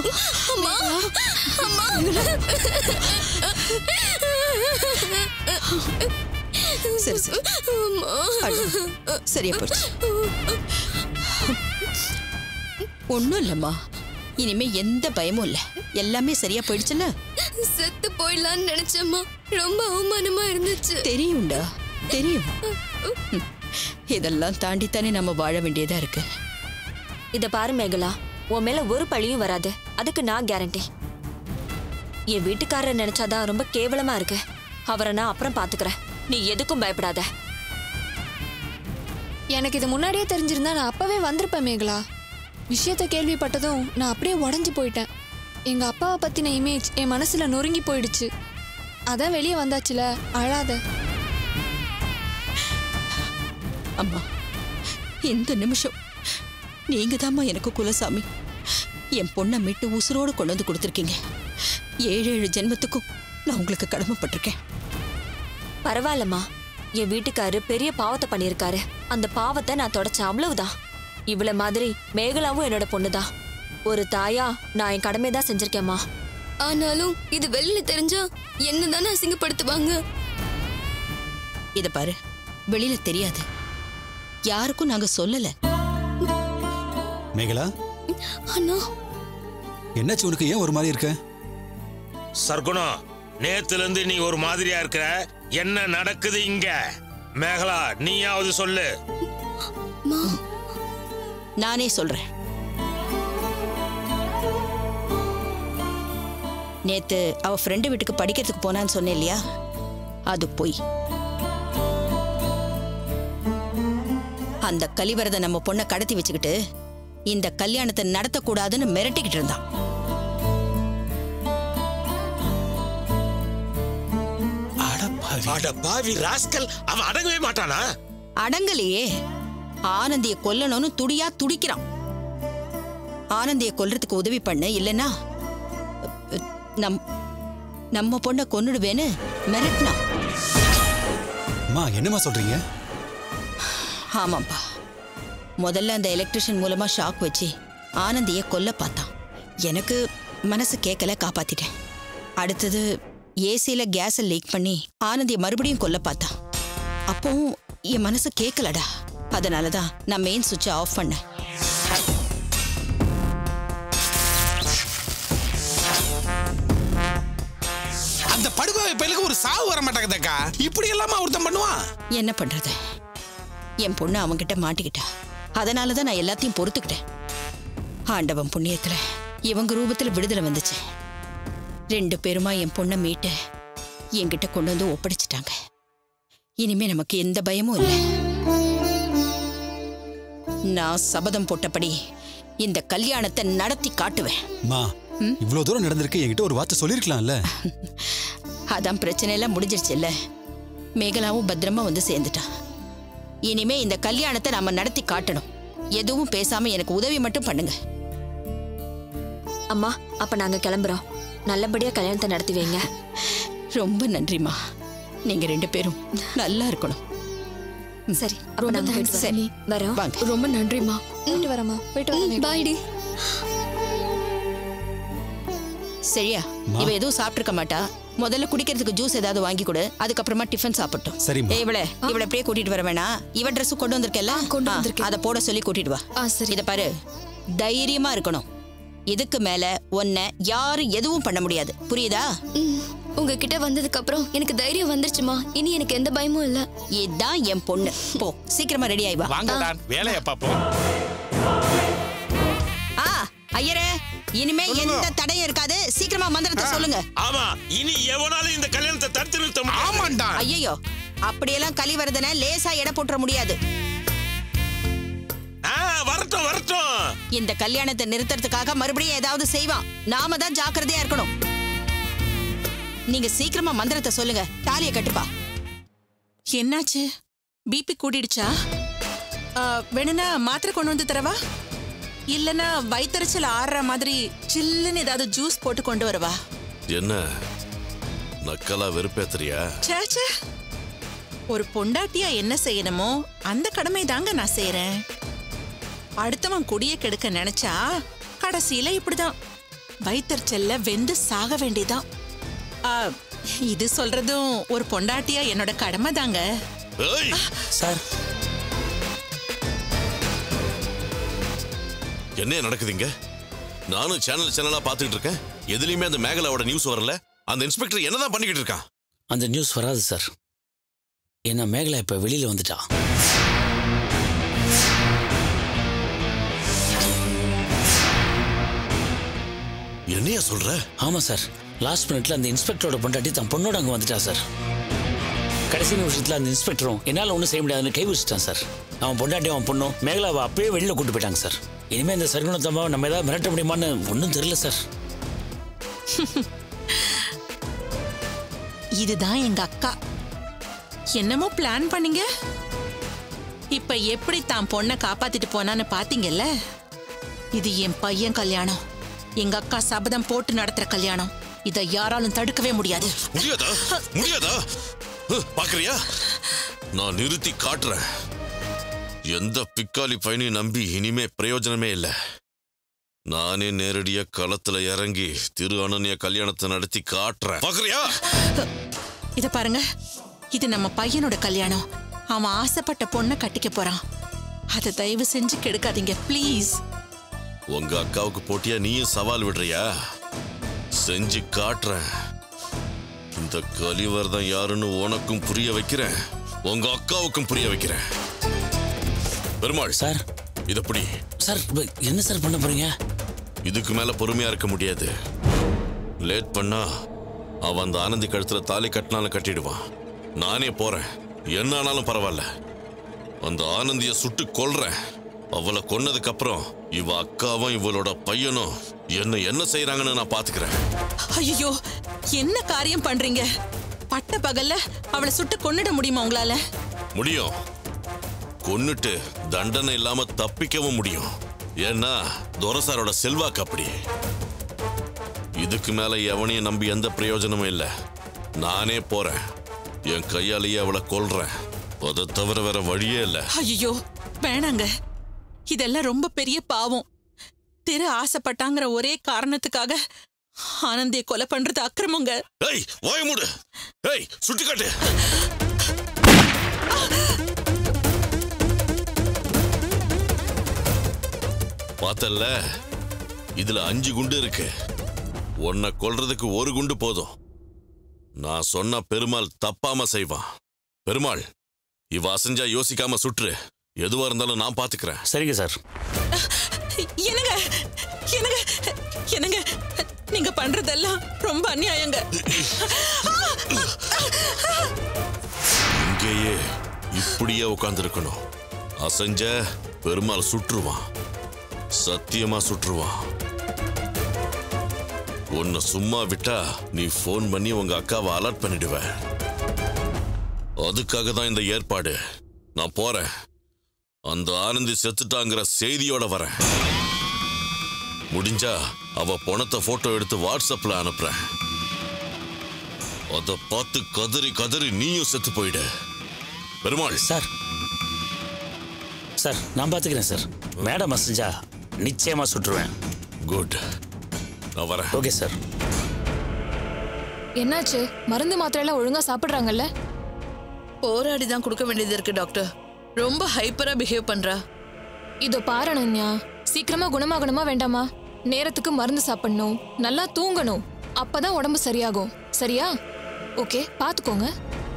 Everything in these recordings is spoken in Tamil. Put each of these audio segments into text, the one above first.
அம்மா அம்மா சரி சரி அம்மா அழு. சரியா போச்சு ஒண்ணும் இல்லம்மா இனிமே எந்த பயமும் இல்ல எல்லாமே சரியா போயிடுச்சுல செத்து போயிடலான்னு நினைச்சேம்மா ரொம்ப அவமானமா இருந்துச்சு தெரியும்டா தெரியும் ம். இதெல்லாம் தாண்டித்தானே நம்ம வாழ வேண்டியதா இருக்கு இத பாரு மேகலா உன் மேல ஒரு பழியும் வராது அதுக்கு நான் கேரண்டி என் வீட்டுக்காரர் நினைச்சாதான் ரொம்ப கேவலமா இருக்கு அவரை நான் அப்புறம் பாத்துக்கிறேன் நீ எதுக்கும் பயப்படாத எனக்கு இது முன்னாடியே தெரிஞ்சிருந்தா நான் அப்பவே வந்திருப்பேன் மேகலா விஷயத்த கேள்விப்பட்டதும் நான் அப்படியே உடஞ்சு போயிட்டேன் எங்க அப்பாவை பத்தின இமேஜ் என் மனசுல நொறுங்கி போயிடுச்சு அதான் வெளியே வந்தாச்சுல அழாத அம்மா இந்த நிமிஷம் நீங்க தாம்மா எனக்கு குலசாமி என் பொண்ணை மீட்டு உசுரோடு கொண்டு வந்து கொடுத்துருக்கீங்க ஏழு ஏழு ஜென்மத்துக்கும் நான் உங்களுக்கு கடமைப்பட்டிருக்கேன் பரவாயில்லம்மா என் வீட்டுக்காரு பெரிய பாவத்தை பண்ணியிருக்காரு அந்த பாவத்தை நான் தொடச்சேன் அவ்வளவுதான் இவ்வளவு மாதிரி மேகலாவும் என்னோட பொண்ணுதான் ஒரு தாயா நான் என் கடமை தான் செஞ்சிருக்கேம்மா ஆனாலும் இது வெளியில தெரிஞ்சா என்ன தானே அசிங்கப்படுத்துவாங்க இத பாரு வெளியில தெரியாது யாருக்கும் நாங்க சொல்லல மேகலா அண்ணா என்னாச்சு உனக்கு ஏன் ஒரு மாதிரி இருக்க சர்க்குணம் நேத்துல இருந்து நீ ஒரு மாதிரியா இருக்கிற என்ன நடக்குது இங்க மேகலா நீயாவது சொல்லு நானே சொல்றேன் நேத்து அவ ஃப்ரெண்டு வீட்டுக்கு படிக்கிறதுக்கு போனான்னு சொன்னேன் இல்லையா அது போய் அந்த கலிவரத நம்ம பொண்ணை கடத்தி வச்சுக்கிட்டு இந்த கல்யாணத்தை நடத்தக்கூடாதுன்னு மிரட்டிக்கிட்டு இருந்தான் அடப்பாவி அட பாவி ராஸ்கல் அவன் அடங்கவே மாட்டானா அடங்கலையே ஆனந்திய கொல்லணும்னு துடியா துடிக்கிறான் ஆனந்திய கொல்றதுக்கு உதவி பண்ண இல்லைன்னா அ, நம் நம்ம பொண்ணை கொன்னுடுவேன்னு மிரட்டினான் அம்மா என்னம்மா சொல்றீங்க ஆமாப்பா முதல்ல அந்த எலக்ட்ரிஷியன் மூலமா ஷாக் வச்சு ஆனந்திய கொல்ல பார்த்தான் எனக்கு மனசு கேட்கல காப்பாத்திட்டேன் அடுத்தது ஏசியில கேஸை லீக் பண்ணி ஆனந்திய மறுபடியும் கொல்ல பார்த்தான் அப்பவும் என் மனசு கேட்கலடா அதனால தான் நான் மெயின் சுவிட்சை ஆஃப் பண்ணேன் அந்த படுகொலை பயலுக்கு ஒரு சாவு வர மாட்டாங்கதாக்கா இப்படி எல்லாமா ஒருத்தன் பண்ணுவான் என்ன பண்றது என் பொண்ணு அவன்கிட்ட மாட்டிக்கிட்டா அதனால தான் நான் எல்லாத்தையும் பொறுத்துக்கிட்டேன் ஆண்டவன் புண்ணியத்துல இவங்க ரூபத்துல விடுதலை வந்துச்சு ரெண்டு பேருமா என் பொண்ணை மீட்டு என்கிட்ட கொண்டு வந்து ஒப்படைச்சிட்டாங்க இனிமே நமக்கு எந்த பயமும் இல்லை நான் சபதம் போட்டபடி இந்த கல்யாணத்தை நடத்தி காட்டுவேன் அம்மா இவ்வளவு தூரம் நடந்திருக்கு என்கிட்ட ஒரு வார்த்தை சொல்லிருக்கலாம்ல அதான் பிரச்சனை எல்லாம் முடிஞ்சிருச்சு இல்ல மேகலாவும் பத்திரமா வந்து சேர்ந்துட்டா இனிமே இந்த கல்யாணத்தை நாம நடத்தி காட்டணும் எதுவும் பேசாம எனக்கு உதவி மட்டும் பண்ணுங்க அம்மா அப்ப நாங்க கிளம்புறோம் நல்லபடியா கல்யாணத்தை நடத்தி வைங்க ரொம்ப நன்றிம்மா நீங்க ரெண்டு பேரும் நல்லா இருக்கணும் சரி அப்ப நாங்க போயிட்டு சரி. வரோம். வரோம் வாங்க ரொம்ப நன்றிம்மா போயிட்டு வரேம்மா போயிட்டு வரேன் பாய்டி சரியா அம்மா. இவ எதுவும் சாப்பிட்டிருக்க மாட்டா முதல்ல குடிக்கிறதுக்கு ஜூஸ் ஏதாவது வாங்கி கொடு அதுக்கப்புறமா டிஃபன் சாப்பிட்டோம் சரிம்மா. ஏய், இவள இவள அப்படியே கூட்டிட்டு வர வேணாம் இவ Dress கொண்டு வந்திருக்கல கொண்டு ஆ, வந்திருக்கேன். அத போட சொல்லி கூட்டிட்டு வா ஆ சரி இத பாரு தைரியமா இருக்கணும் இதுக்கு மேல உன்னை யாரும் எதுவும் பண்ண முடியாது புரியுதா ம், உங்ககிட்ட வந்ததுக்கு அப்புறம் எனக்கு தைரியம் வந்துருச்சுமா இனி எனக்கு எந்த பயமும் இல்ல இதுதான் என் பொண்ணு போ சீக்கிரமா ரெடி ஆயி வா வாங்கடா வேலையை பார்ப்போம் ஆ ஐயரே இனிமே எந்த தடையும் இருக்காது சீக்கிரமா மந்திரத்தை சொல்லுங்க ஆமா இனி எவனாலும் இந்த கல்யாணத்தை தடுத்து நிறுத்த முடியாது ஆமாண்டா ஐயோ அப்படியெல்லாம் கலிவரதனை லேசா எடை போட்டுற முடியாது ஆ, வரட்டும் வரட்டும் இந்த கல்யாணத்தை நிறுத்துறதுக்காக மறுபடியும் ஏதாவது செய்வான் நாம தான் ஜாக்கிரதையா இருக்கணும் நீங்க சீக்கிரமா மந்திரத்தை சொல்லுங்க தாலியை கட்டுப்பா என்னாச்சு பிபி கூடிடுச்சா ஆ, வேணும்னா மாத்திரை கொண்டு வந்து தரவா இல்லனா வயித்தறிச்சல் ஆறுற மாதிரி சில்லுன்னு ஏதாவது ஜூஸ் போட்டு கொண்டு வரவா என்ன நக்கலா வெறுப்பேத்துறியா ச்சே, ச்சே ஒரு பொண்டாட்டியா என்ன செய்யணுமோ அந்த கடமை தாங்க நான் செய்யறேன் அடுத்தவன் குடிய கெடுக்க நினைச்சா கடைசியில இப்படிதான் வயிற்றுச்சல்ல வெந்து சாக வேண்டியதான் ஆ, இது சொல்றதும் ஒரு பொண்டாட்டியா என்னோட கடமை தாங்க ஏய் சார் என்ன நடக்குதுங்க நானும் சேனல் சேனலா பார்த்துக்கிட்டு இருக்கேன் எதுலயுமே அந்த மேகலாவோட நியூஸ் வரல அந்த இன்ஸ்பெக்டர் என்னதான் பண்ணிக்கிட்டு இருக்கான் அந்த நியூஸ் வராது சார் ஏன்னா மேகலா இப்ப வெளியில வந்துட்டா என்னையா சொல்ற ஆமா சார் லாஸ்ட் மினிட்ல அந்த இன்ஸ்பெக்டரோட பொண்டாட்டி தன் பொண்ணோட அங்க வந்துட்டா சார் கடைசி நிமிஷத்துல அந்த இன்ஸ்பெக்டரும் என்னால ஒன்றும் செய்ய முடியாதுன்னு கை வச்சுட்டான் சார் அவன் பொண்டாட்டி அவன் பொண்ணும் மேகலாவை அப்பயே வெளியில கூட்டு போயிட்டாங்க சார் இனிமே இந்த சர்க்குணத்தம்மாவை நம்ம ஏதாவது மிரட்ட முடியுமான்னு ஒன்றும் தெரியல சார் இதுதான் எங்க அக்கா என்னமோ பிளான் பண்ணீங்க இப்ப எப்படி தான் பொண்ணை காப்பாத்திட்டு போனான்னு பாத்தீங்கல்ல இது என் பையன் கல்யாணம் எங்க அக்கா சபதம் போட்டு நடத்துற கல்யாணம் இதை யாராலும் தடுக்கவே முடியாது முடியாதா முடியாதா அஹ், பாக்குறியா நான் நிறுத்தி காட்டுறேன் எந்த பிக்காலி பையனையும் நம்பி இனிமே பிரயோஜனமே இல்லை நானே நேரடியா களத்துல இறங்கி திரு அனன்ய கல்யாணத்தை நடத்தி காட்டுறேன் பாக்குறியா இத பாருங்க இது நம்ம பையனோட கல்யாணம் அவன் ஆசைப்பட்ட பொண்ணை கட்டிக்க போறான் அதை தயவு செஞ்சு கெடுக்காதீங்க ப்ளீஸ் உங்க அக்காவுக்கு போட்டியா நீயும் சவால் விடுறியா செஞ்சு காட்டுறேன் இந்த கலிவர்தான் யாருன்னு உனக்கும் புரிய வைக்கிறேன் உங்க அக்காவுக்கும் புரிய வைக்கிறேன் பெருமாள் சார் இத புடி சார் இப்ப என்ன சார் பண்ண போறீங்க இதுக்கு மேல பொறுமையா இருக்க முடியாது லேட் பண்ணா அவன் அந்த ஆனந்தி கழுத்துல தாலி கட்டினாலும் கட்டிடுவான் நானே போறேன் என்ன ஆனாலும் பரவாயில்ல அந்த ஆனந்திய சுட்டு கொல்றேன் அவளை கொன்னதுக்கு அப்புறம் இவ அக்காவும் இவளோட பையனும் என்ன என்ன செய்யறாங்கன்னு நான் பாத்துக்கிறேன் ஐயோ என்ன காரியம் பண்றீங்க பட்ட பகல்ல அவளை சுட்டு கொன்னுட முடியுமா உங்களால முடியும் கொன்னுட்டு தண்டனை இல்லாம தப்பிக்கவும் முடியும் ஏன்னா துரசாரோட செல்வாக்கு அப்படி இதுக்கு மேல எவனையும் நம்பி எந்த பிரயோஜனமும் இல்ல நானே போறேன் என் கையாலேயே அவளை கொல்றேன் அதை தவிர வேற வழியே இல்ல ஐயோ வேணாங்க இதெல்லாம் ரொம்ப பெரிய பாவம் திரு ஆசைப்பட்டாங்கிற ஒரே காரணத்துக்காக ஆனந்திய கொலை பண்றது அக்கிரமங்க ஏய் வாய மூடு ஏய் சுட்டி காட்டு பார்த்தல்ல இதுல அஞ்சு குண்டு இருக்கு உன்னை கொல்றதுக்கு ஒரு குண்டு போதும் நான் சொன்ன பெருமாள் தப்பாம செய்வான் பெருமாள் இவ அசஞ்சா யோசிக்காம சுற்று எதுவா இருந்தாலும் நான் பாத்துக்கிறேன் சரிங்க சார் என்னங்க என்னங்க என்னங்க நீங்க பண்றதெல்லாம் ரொம்ப அநியாயங்க இங்கேயே இப்படியே உட்கார்ந்துருக்கணும் அசஞ்ச பெருமாள் சுற்றுவான் சத்தியமா சுற்றுவான் உன்னை சும்மா விட்டா நீ ஃபோன் பண்ணி உங்க அக்காவை அலர்ட் பண்ணிடுவ அதுக்காக தான் இந்த ஏற்பாடு நான் போறேன் அந்த ஆனந்தி செத்துட்டாங்கிற செய்தியோட வரேன் முடிஞ்சா அவ பணத்தை போட்டோ எடுத்து வாட்ஸ்அப்ல அனுப்புறேன் அத பார்த்து கதறி கதறி நீயும் செத்து போயிடு பெருமாள் சார் சார் நான் பார்த்துக்கிறேன் சார் மேடம் அசைஞ்சா நிச்சயமா சுட்டுருவேன் குட் நான் வரேன் ஓகே சார் என்னாச்சு மருந்து மாத்திரை எல்லாம் ஒழுங்கா சாப்பிடுறாங்கல்ல போராடி தான் கொடுக்க வேண்டியது இருக்கு டாக்டர் ரொம்ப ஹைப்பரா பிஹேவ் பண்றா இதோ பாரு அனன்யா சீக்கிரமா குணமாகணுமா வேண்டாமா நேரத்துக்கு மருந்து சாப்பிடணும் நல்லா தூங்கணும் அப்பதான் உடம்பு சரியாகும் சரியா ஓகே பாத்துக்கோங்க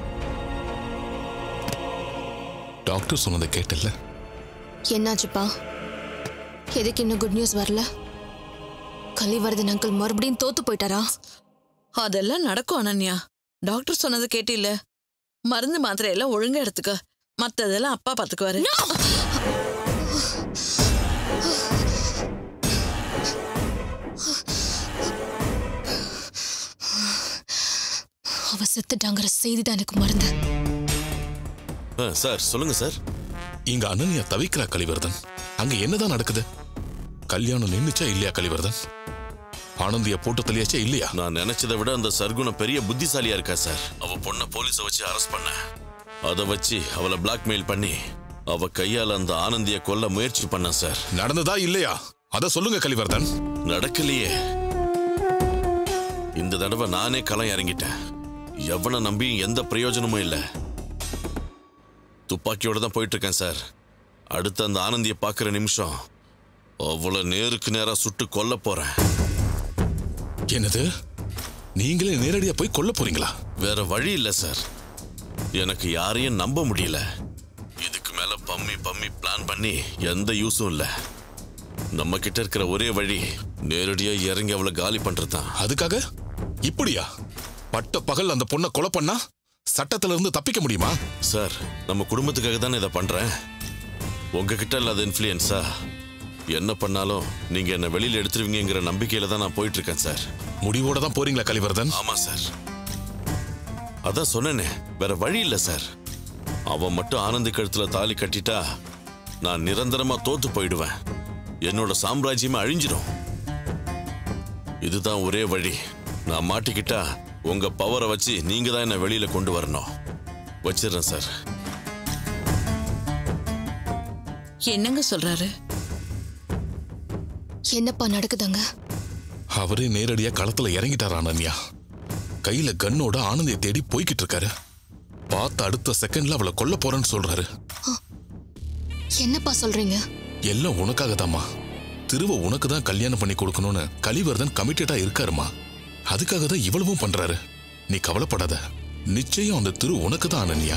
டாக்டர் சொன்னதை கேட்டல என்னாச்சுப்பா எதுக்கு இன்னும் குட் நியூஸ் வரல கலிவர்தன் அங்கிள் மறுபடியும் தோத்து போயிட்டாரா அதெல்லாம் நடக்கும் அனன்யா டாக்டர் சொன்னது கேட்டில்ல மருந்து மாத்திரை எல்லாம் ஒழுங்கா எடுத்துக்க மத்ததெல்லாம் அப்பா பாத்துக்குவாரு அவ செத்துட்டாங்கிற செய்தி தான் எனக்கு மருந்து ஆ, சார் சொல்லுங்க சார் இங்க அனன்யா தவிக்கிறா கலிவர்தன் அங்க என்னதான் நடக்குது கல்யாணம் நின்னுச்சா இல்லையா கலிவர்தன் ஆனந்திய போட்டு தள்ளியாச்சா இல்லையா நான் நினைச்சதை விட அந்த சர்க்குணம் பெரிய புத்திசாலியா இருக்கா சார் அவ பொண்ண போலீஸ வச்சு அரெஸ்ட் பண்ண அதை வச்சு அவளை பிளாக்மெயில் பண்ணி அவ கையால அந்த ஆனந்திய கொல்ல முயற்சி பண்ண சார் நடந்ததா இல்லையா அத சொல்லுங்க கலிவர்தன் நடக்கலையே இந்த தடவை நானே களம் இறங்கிட்டேன் எவனை நம்பி எந்த பிரயோஜனமும் இல்லை துப்பாக்கியோட தான் போயிட்டு இருக்கேன் சார் அடுத்து அந்த ஆனந்தியை பார்க்குற நிமிஷம் அவ்வளோ நேருக்கு நேரா சுட்டு கொல்ல போறேன் என்னது நீங்களே நேரடியா போய் கொல்ல போறீங்களா வேற வழி இல்லை சார் எனக்கு யாரையும் நம்ப முடியல இதுக்கு மேல பம்மி பம்மி பிளான் பண்ணி எந்த யூஸும் இல்லை நம்ம கிட்ட இருக்கிற ஒரே வழி நேரடியா இறங்கி அவளை காலி பண்றது தான் அதுக்காக இப்படியா பட்ட பகல் அந்த பொண்ணை கொலை பண்ணா சட்டத்துல இருந்து தப்பிக்க முடியுமா சார் நம்ம குடும்பத்துக்காக தானே இதை பண்றேன் உங்ககிட்ட இல்லாத இன்ஃப்ளூயன்ஸா என்ன பண்ணாலும் நீங்க என்ன வெளியில எடுத்துருவீங்கிற நம்பிக்கையில தான் நான் போயிட்டு இருக்கேன் சார் முடிவோட தான் போறீங்களா கலிவர்தன் ஆமா சார் அதான் சொன்னேனே வேற வழி இல்ல சார் அவன் மட்டும் ஆனந்தி கழுத்துல தாலி கட்டிட்டா நான் நிரந்தரமா தோத்து போயிடுவேன் என்னோட சாம்ராஜ்யமே அழிஞ்சிடும் இதுதான் ஒரே வழி நான் மாட்டிக்கிட்டா உங்க பவரை வச்சு நீங்க தான் என்ன வெளியில கொண்டு வரணும் வச்சிடுறேன் சார் என்னங்க சொல்றாரு என்னப்பா நடக்குதுங்க அவரே நேரடியா களத்துல இறங்கிட்டார் அனன்யா கையில கன்னோட ஆனந்தியை தேடி போய்கிட்டு இருக்காரு பார்த்த அடுத்த செகண்ட்ல அவளை கொல்ல போறேன்னு சொல்றாரு என்னப்பா சொல்றீங்க எல்லாம் உனக்காக திருவ உனக்கு தான் கல்யாணம் பண்ணி கொடுக்கணும்னு கலிவர்தன் கமிட்டடா இருக்காருமா அதுக்காக தான் இவ்வளவும் பண்றாரு நீ கவலைப்படாத நிச்சயம் அந்த திரு உனக்கு தான் அனன்யா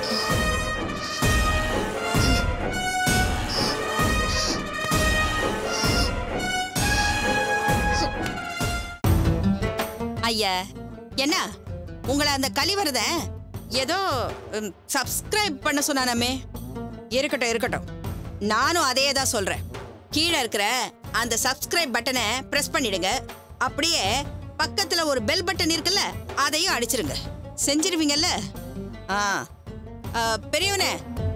ஐயா என்ன உங்களை அந்த கலிவரத ஏதோ சப்ஸ்கிரைப் பண்ண சொன்னானமே இருக்கட்டும் இருக்கட்டும் நானும் அதே தான் சொல்றேன் கீழே இருக்கிற அந்த சப்ஸ்கிரைப் பட்டனை பிரஸ் பண்ணிடுங்க அப்படியே பக்கத்துல ஒரு பெல் பட்டன் இருக்குல்ல அதையும் அடிச்சிருங்க செஞ்சிருவீங்கல்ல ஆ ஆ, பெரியவனே